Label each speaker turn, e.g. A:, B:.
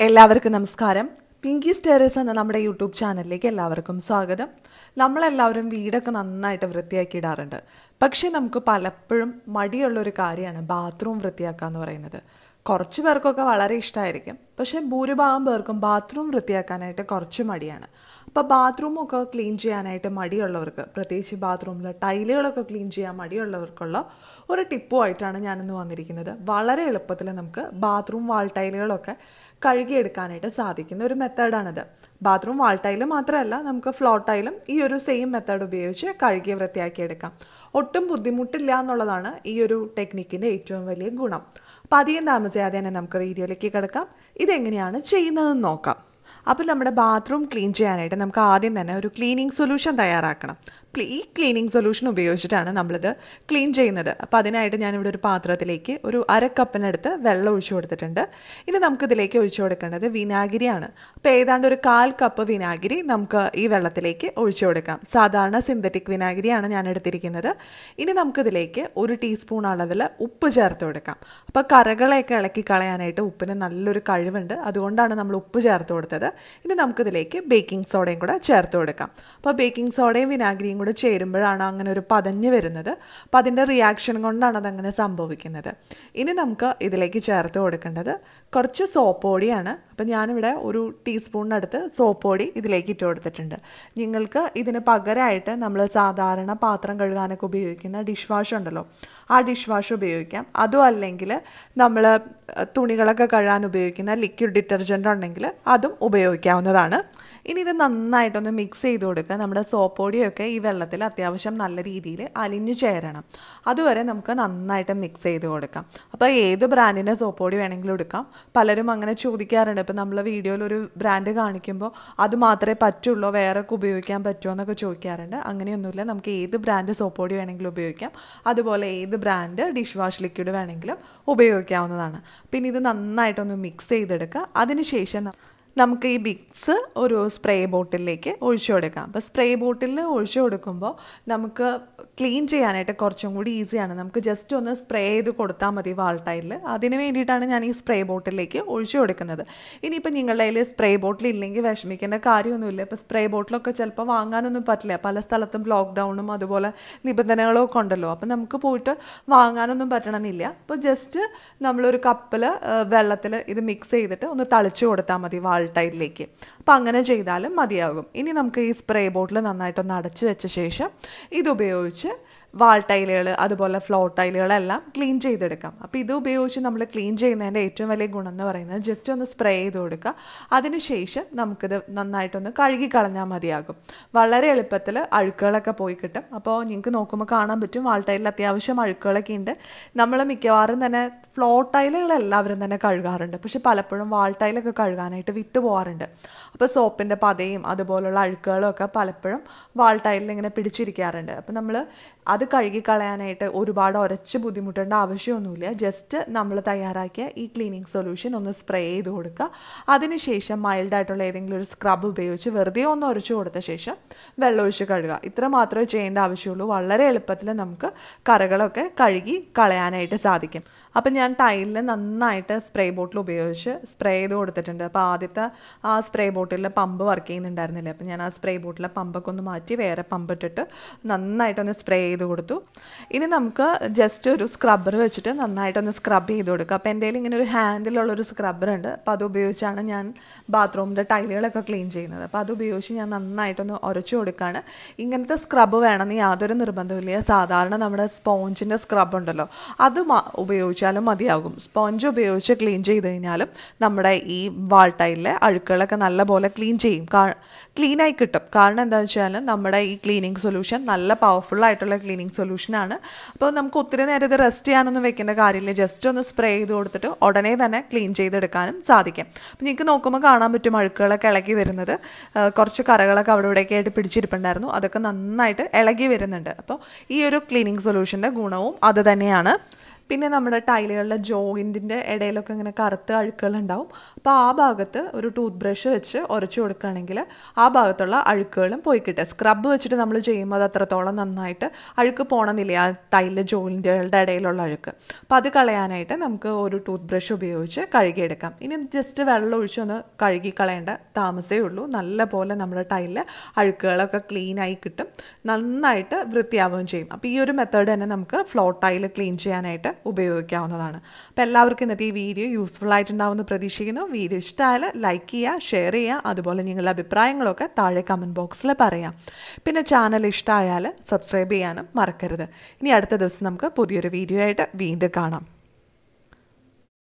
A: എല്ലാവർക്കും നമസ്കാരം പിങ്കി സ്റ്റേറേഴ്സ് എന്ന നമ്മുടെ യൂട്യൂബ് ചാനലിലേക്ക് എല്ലാവർക്കും സ്വാഗതം നമ്മളെല്ലാവരും വീടൊക്കെ നന്നായിട്ട് വൃത്തിയാക്കി ഇടാറുണ്ട് പക്ഷേ നമുക്ക് പലപ്പോഴും മടിയുള്ള ഒരു കാര്യമാണ് ബാത്റൂം വൃത്തിയാക്കുക എന്ന് പറയുന്നത് കുറച്ച് പേർക്കൊക്കെ വളരെ ഇഷ്ടമായിരിക്കും പക്ഷേ ഭൂരിഭാഗം പേർക്കും ബാത്റൂം വൃത്തിയാക്കാനായിട്ട് കുറച്ച് മടിയാണ് അപ്പോൾ ബാത്റൂമൊക്കെ ക്ലീൻ ചെയ്യാനായിട്ട് മടിയുള്ളവർക്ക് പ്രത്യേകിച്ച് ബാത്റൂമിലെ ടൈലുകളൊക്കെ ക്ലീൻ ചെയ്യാൻ മടിയുള്ളവർക്കുള്ള ഒരു ടിപ്പുമായിട്ടാണ് ഞാനിന്ന് വന്നിരിക്കുന്നത് വളരെ എളുപ്പത്തിൽ നമുക്ക് ബാത്റൂം വാൾ ടൈലുകളൊക്കെ കഴുകിയെടുക്കാനായിട്ട് സാധിക്കുന്ന ഒരു മെത്തേഡാണിത് ബാത്റൂം വാൾ ടൈല് മാത്രമല്ല നമുക്ക് ഫ്ലോർ ടൈലും ഈ ഒരു സെയിം മെത്തേഡ് ഉപയോഗിച്ച് കഴുകി വൃത്തിയാക്കിയെടുക്കാം ഒട്ടും ബുദ്ധിമുട്ടില്ല എന്നുള്ളതാണ് ഈ ഒരു ടെക്നിക്കിൻ്റെ ഏറ്റവും വലിയ ഗുണം അപ്പോൾ അധികം താമസിയാതെ തന്നെ നമുക്ക് വീഡിയോയിലേക്ക് കിടക്കാം ഇതെങ്ങനെയാണ് ചെയ്യുന്നതെന്ന് നോക്കാം അപ്പോൾ നമ്മുടെ ബാത്റൂം ക്ലീൻ ചെയ്യാനായിട്ട് നമുക്ക് ആദ്യം തന്നെ ഒരു ക്ലീനിങ് സൊല്യൂഷൻ തയ്യാറാക്കണം ഈ ക്ലീനിങ് സൊല്യൂഷൻ ഉപയോഗിച്ചിട്ടാണ് നമ്മളിത് ക്ലീൻ ചെയ്യുന്നത് അപ്പോൾ അതിനായിട്ട് ഞാനിവിടെ ഒരു പാത്രത്തിലേക്ക് ഒരു അര കപ്പിനടുത്ത് വെള്ളം ഒഴിച്ചു കൊടുത്തിട്ടുണ്ട് ഇനി നമുക്കിതിലേക്ക് ഒഴിച്ചു കൊടുക്കേണ്ടത് വിനാഗിരിയാണ് അപ്പോൾ ഏതാണ്ട് ഒരു കാൽ കപ്പ് വിനാഗിരി നമുക്ക് ഈ വെള്ളത്തിലേക്ക് ഒഴിച്ചു കൊടുക്കാം സാധാരണ സിന്തറ്റിക് വിനാഗിരിയാണ് ഞാൻ എടുത്തിരിക്കുന്നത് ഇനി നമുക്കിതിലേക്ക് ഒരു ടീസ്പൂൺ അളവിൽ ഉപ്പ് ചേർത്ത് കൊടുക്കാം അപ്പോൾ കറകളെയൊക്കെ ഇളക്കി കളയാനായിട്ട് ഉപ്പിന് നല്ലൊരു കഴിവുണ്ട് അതുകൊണ്ടാണ് നമ്മൾ ഉപ്പ് ചേർത്ത് കൊടുത്തത് ഇനി നമുക്കിതിലേക്ക് ബേക്കിംഗ് സോഡയും കൂടെ ചേർത്ത് കൊടുക്കാം അപ്പോൾ ബേക്കിംഗ് സോഡയും വിനാഗിരിയും കൂടെ ചേരുമ്പോഴാണ് അങ്ങനെ ഒരു പതഞ്ഞ് വരുന്നത് അപ്പോൾ അതിൻ്റെ റിയാക്ഷൻ കൊണ്ടാണ് അതങ്ങനെ സംഭവിക്കുന്നത് ഇനി നമുക്ക് ഇതിലേക്ക് ചേർത്ത് കൊടുക്കേണ്ടത് കുറച്ച് സോപ്പ് പൊടിയാണ് അപ്പോൾ ഞാനിവിടെ ഒരു ടീസ്പൂണിനടുത്ത് സോപ്പ് പൊടി ഇതിലേക്ക് ഇട്ട് കൊടുത്തിട്ടുണ്ട് നിങ്ങൾക്ക് ഇതിന് പകരമായിട്ട് നമ്മൾ സാധാരണ പാത്രം കഴുകാനൊക്കെ ഉപയോഗിക്കുന്ന ഡിഷ് വാഷ് ഉണ്ടല്ലോ ആ ഡിഷ് വാഷ് ഉപയോഗിക്കാം അതും അല്ലെങ്കിൽ നമ്മൾ തുണികളൊക്കെ കഴുകാൻ ഉപയോഗിക്കുന്ന ലിക്വിഡ് ഡിറ്റർജൻ്റ് ഉണ്ടെങ്കിൽ അതും ഉപയോഗിക്കാവുന്നതാണ് ഇനി ഇത് നന്നായിട്ടൊന്ന് മിക്സ് ചെയ്ത് കൊടുക്കുക നമ്മുടെ സോപ്പ് പൊടിയൊക്കെ ഈ വെള്ളത്തിൽ അത്യാവശ്യം നല്ല രീതിയിൽ അലിഞ്ഞു ചേരണം അതുവരെ നമുക്ക് നന്നായിട്ട് മിക്സ് ചെയ്ത് കൊടുക്കാം അപ്പോൾ ഏത് ബ്രാൻഡിൻ്റെ സോപ്പ് പൊടി വേണമെങ്കിലും എടുക്കാം പലരും അങ്ങനെ ചോദിക്കാറുണ്ട് ഇപ്പോൾ നമ്മൾ വീഡിയോയിൽ ഒരു ബ്രാൻഡ് കാണിക്കുമ്പോൾ അത് മാത്രമേ പറ്റുള്ളൂ വേറെ ഒക്കെ ഉപയോഗിക്കാൻ പറ്റുമോ എന്നൊക്കെ ചോദിക്കാറുണ്ട് അങ്ങനെയൊന്നുമില്ല നമുക്ക് ഏത് ബ്രാൻഡ് സോപ്പ് പൊടി വേണമെങ്കിലും ഉപയോഗിക്കാം അതുപോലെ ഏത് ബ്രാൻഡ് ഡിഷ് വാഷ് ലിക്വിഡ് വേണമെങ്കിലും ഉപയോഗിക്കാവുന്നതാണ് പിന്നെ ഇത് നന്നായിട്ടൊന്ന് മിക്സ് ചെയ്തെടുക്കുക അതിനുശേഷം നമുക്ക് ഈ മിക്സ് ഒരു സ്പ്രേ ബോട്ടിലേക്ക് ഒഴിച്ചു കൊടുക്കാം അപ്പോൾ സ്പ്രേ ബോട്ടിലിൽ ഒഴിച്ചു കൊടുക്കുമ്പോൾ നമുക്ക് ക്ലീൻ ചെയ്യാനായിട്ട് കുറച്ചും കൂടി ഈസിയാണ് നമുക്ക് ജസ്റ്റ് ഒന്ന് സ്പ്രേ ചെയ്ത് കൊടുത്താൽ മതി വാൾട്ടൈലിൽ അതിന് വേണ്ടിയിട്ടാണ് ഞാൻ ഈ സ്പ്രേ ബോട്ടിലേക്ക് ഒഴിച്ചു കൊടുക്കുന്നത് ഇനിയിപ്പോൾ നിങ്ങളുടെ കയ്യിൽ സ്പ്രേ ബോട്ടിൽ ഇല്ലെങ്കിൽ വിഷമിക്കേണ്ട കാര്യമൊന്നുമില്ല ഇപ്പോൾ സ്പ്രേ ബോട്ടിലൊക്കെ ചിലപ്പോൾ വാങ്ങാനൊന്നും പറ്റില്ല പല സ്ഥലത്തും ലോക്ക്ഡൗണും അതുപോലെ നിബന്ധനകളും ഒക്കെ ഉണ്ടല്ലോ അപ്പോൾ നമുക്ക് പോയിട്ട് വാങ്ങാനൊന്നും പറ്റണമെന്നില്ല അപ്പോൾ ജസ്റ്റ് നമ്മളൊരു കപ്പിൽ വെള്ളത്തിൽ ഇത് മിക്സ് ചെയ്തിട്ട് ഒന്ന് തളിച്ചു കൊടുത്താൽ മതി വാൾ ടൈലിലേക്ക് അപ്പോൾ അങ്ങനെ ചെയ്താലും മതിയാകും ഇനി നമുക്ക് ഈ സ്പ്രേ ബോട്ടിൽ നന്നായിട്ടൊന്ന് അടച്ചു വെച്ച ശേഷം ഇതുപയോഗിച്ച് വാൾ ടൈലുകൾ അതുപോലെ ഫ്ലോർ ടൈലുകളെല്ലാം ക്ലീൻ ചെയ്തെടുക്കാം അപ്പോൾ ഇത് ഉപയോഗിച്ച് നമ്മൾ ക്ലീൻ ചെയ്യുന്നതിൻ്റെ ഏറ്റവും വലിയ ഗുണം എന്ന് പറയുന്നത് ജസ്റ്റ് ഒന്ന് സ്പ്രേ ചെയ്ത് കൊടുക്കുക അതിനുശേഷം നമുക്കിത് നന്നായിട്ടൊന്ന് കഴുകി കളഞ്ഞാൽ മതിയാകും വളരെ എളുപ്പത്തിൽ അഴുക്കുകളൊക്കെ പോയി കിട്ടും അപ്പോൾ നിങ്ങൾക്ക് നോക്കുമ്പോൾ കാണാൻ പറ്റും വാൾ ടൈലിൽ അത്യാവശ്യം അഴുക്കുകളൊക്കെ ഉണ്ട് നമ്മൾ മിക്കവാറും തന്നെ ഫ്ലോർ ടൈലുകൾ എല്ലാവരും തന്നെ കഴുകാറുണ്ട് പക്ഷെ പലപ്പോഴും വാൾ ടൈലൊക്കെ കഴുകാനായിട്ട് വിട്ടു പോകാറുണ്ട് അപ്പോൾ സോപ്പിൻ്റെ പതയും അതുപോലുള്ള അഴുക്കുകളും ഒക്കെ പലപ്പോഴും വാൾ ടൈലിൽ ഇങ്ങനെ പിടിച്ചിരിക്കാറുണ്ട് അപ്പോൾ നമ്മൾ അത് കഴുകി കളയാനായിട്ട് ഒരുപാട് ഉരച്ച് ബുദ്ധിമുട്ടേണ്ട ആവശ്യമൊന്നുമില്ല ജസ്റ്റ് നമ്മൾ തയ്യാറാക്കിയ ഈ ക്ലീനിങ് സൊല്യൂഷൻ ഒന്ന് സ്പ്രേ ചെയ്ത് കൊടുക്കുക അതിനുശേഷം മൈൽഡായിട്ടുള്ള ഏതെങ്കിലും ഒരു സ്ക്രബ് ഉപയോഗിച്ച് വെറുതെ ഒന്ന് ഉരച്ച് കൊടുത്ത ശേഷം വെള്ളമൊഴിച്ച് കഴുകുക ഇത്ര മാത്രമേ ചെയ്യേണ്ട ആവശ്യമുള്ളൂ വളരെ എളുപ്പത്തിൽ നമുക്ക് കറകളൊക്കെ കഴുകി കളയാനായിട്ട് സാധിക്കും അപ്പം ഞാൻ ടൈലിൽ നന്നായിട്ട് സ്പ്രേ ബോട്ടിൽ ഉപയോഗിച്ച് സ്പ്രേ ചെയ്ത് കൊടുത്തിട്ടുണ്ട് അപ്പോൾ ആദ്യത്തെ ആ സ്പ്രേ ബോട്ടിലെ പമ്പ് വർക്ക് ചെയ്യുന്നുണ്ടായിരുന്നില്ല അപ്പോൾ ഞാൻ ആ സ്പ്രേ ബോട്ടിലെ പമ്പൊക്കെ ഒന്ന് മാറ്റി വേറെ പമ്പ് ഇട്ടിട്ട് നന്നായിട്ടൊന്ന് സ്പ്രേ ചെയ്ത് കൊടുത്തു ഇനി നമുക്ക് ജസ്റ്റ് ഒരു സ്ക്രബ്ബർ വെച്ചിട്ട് നന്നായിട്ടൊന്ന് സ്ക്രബ് ചെയ്ത് കൊടുക്കുക അപ്പോൾ എൻ്റെ ഇങ്ങനെ ഒരു ഹാൻഡിലുള്ളൊരു സ്ക്രബ്ബർ ഉണ്ട് അപ്പോൾ അത് ഉപയോഗിച്ചാണ് ഞാൻ ബാത്റൂമിൻ്റെ ടൈലുകളൊക്കെ ക്ലീൻ ചെയ്യുന്നത് അപ്പോൾ അത് ഉപയോഗിച്ച് ഞാൻ നന്നായിട്ടൊന്ന് ഉരച്ചു കൊടുക്കുകയാണ് ഇങ്ങനത്തെ സ്ക്രബ് വേണമെന്ന് യാതൊരു നിർബന്ധമില്ല സാധാരണ നമ്മുടെ സ്പോഞ്ചിൻ്റെ സ്ക്രബ് ഉണ്ടല്ലോ അത് ഉപയോഗിച്ചാലും മതിയാകും സ്പോഞ്ച് ഉപയോഗിച്ച് ക്ലീൻ ചെയ്ത് കഴിഞ്ഞാലും നമ്മുടെ ഈ വാൾ ടൈലിലെ അഴുക്കുകളൊക്കെ നല്ലപോലെ ക്ലീൻ ചെയ്യും ക്ലീനായി കിട്ടും കാരണം എന്താണെന്ന് വെച്ചാൽ നമ്മുടെ ഈ ക്ലീനിങ് സൊല്യൂഷൻ നല്ല പവർഫുൾ ആയിട്ടുള്ള ക്ലീനിങ് സൊല്യൂഷനാണ് അപ്പോൾ നമുക്ക് ഒത്തിരി നേരം ഇത് റെസ്റ്റ് ചെയ്യാനൊന്നും വെക്കേണ്ട കാര്യമില്ല ജസ്റ്റ് ഒന്ന് സ്പ്രേ ചെയ്ത് കൊടുത്തിട്ട് ഉടനെ തന്നെ ക്ലീൻ ചെയ്തെടുക്കാനും സാധിക്കും അപ്പോൾ നിങ്ങൾക്ക് നോക്കുമ്പോൾ കാണാൻ പറ്റും അഴുക്കുകളൊക്കെ ഇളകി വരുന്നത് കുറച്ച് കറകളൊക്കെ അവിടെ ഇവിടെയൊക്കെ ആയിട്ട് പിടിച്ചിരിപ്പുണ്ടായിരുന്നു അതൊക്കെ നന്നായിട്ട് ഇളകി വരുന്നുണ്ട് അപ്പോൾ ഈ ഒരു ക്ലീനിങ് സൊല്യൂഷൻ്റെ ഗുണവും അത് തന്നെയാണ് പിന്നെ നമ്മുടെ ടൈലുകളുടെ ജോയിൻറ്റിൻ്റെ ഇടയിലൊക്കെ ഇങ്ങനെ കറുത്ത അഴുക്കുകളുണ്ടാവും അപ്പോൾ ആ ഭാഗത്ത് ഒരു ടൂത്ത് ബ്രഷ് വെച്ച് ഉരച്ചു കൊടുക്കുകയാണെങ്കിൽ ആ ഭാഗത്തുള്ള അഴുക്കുകളും പോയി കിട്ടുക സ്ക്രബ് വെച്ചിട്ട് നമ്മൾ ചെയ്യുമ്പോൾ അത് അത്രത്തോളം നന്നായിട്ട് അഴുക്ക് പോകണമെന്നില്ല ആ ടൈലിലെ ജോയിൻറ്റുകളുടെ ഇടയിലുള്ള അഴുക്ക് അപ്പോൾ അത് കളയാനായിട്ട് നമുക്ക് ഒരു ടൂത്ത് ബ്രഷ് ഉപയോഗിച്ച് കഴുകിയെടുക്കാം ഇനി ജസ്റ്റ് വെള്ളം ഒഴിച്ച് ഒന്ന് കഴുകി കളയേണ്ട താമസമേ ഉള്ളൂ നല്ല പോലെ നമ്മുടെ ടൈലിൽ അഴുക്കുകളൊക്കെ ക്ലീൻ ആയി കിട്ടും നന്നായിട്ട് വൃത്തിയാവുകയും ചെയ്യും അപ്പോൾ ഈ ഒരു മെത്തേഡ് തന്നെ നമുക്ക് ഫ്ലോർ ടൈൽ ക്ലീൻ ചെയ്യാനായിട്ട് ഉപയോഗിക്കാവുന്നതാണ് അപ്പോൾ എല്ലാവർക്കും ഇന്നത്തെ ഈ വീഡിയോ യൂസ്ഫുൾ ആയിട്ടുണ്ടാവുമെന്ന് പ്രതീക്ഷിക്കുന്നു വീഡിയോ ഇഷ്ടമായാൽ ലൈക്ക് ചെയ്യുക ഷെയർ ചെയ്യുക അതുപോലെ നിങ്ങളുടെ അഭിപ്രായങ്ങളൊക്കെ താഴെ കമൻറ്റ് ബോക്സിൽ പറയാം പിന്നെ ചാനൽ ഇഷ്ടമായാൽ സബ്സ്ക്രൈബ് ചെയ്യാനും മറക്കരുത് ഇനി അടുത്ത ദിവസം നമുക്ക് പുതിയൊരു വീഡിയോ ആയിട്ട് വീണ്ടും കാണാം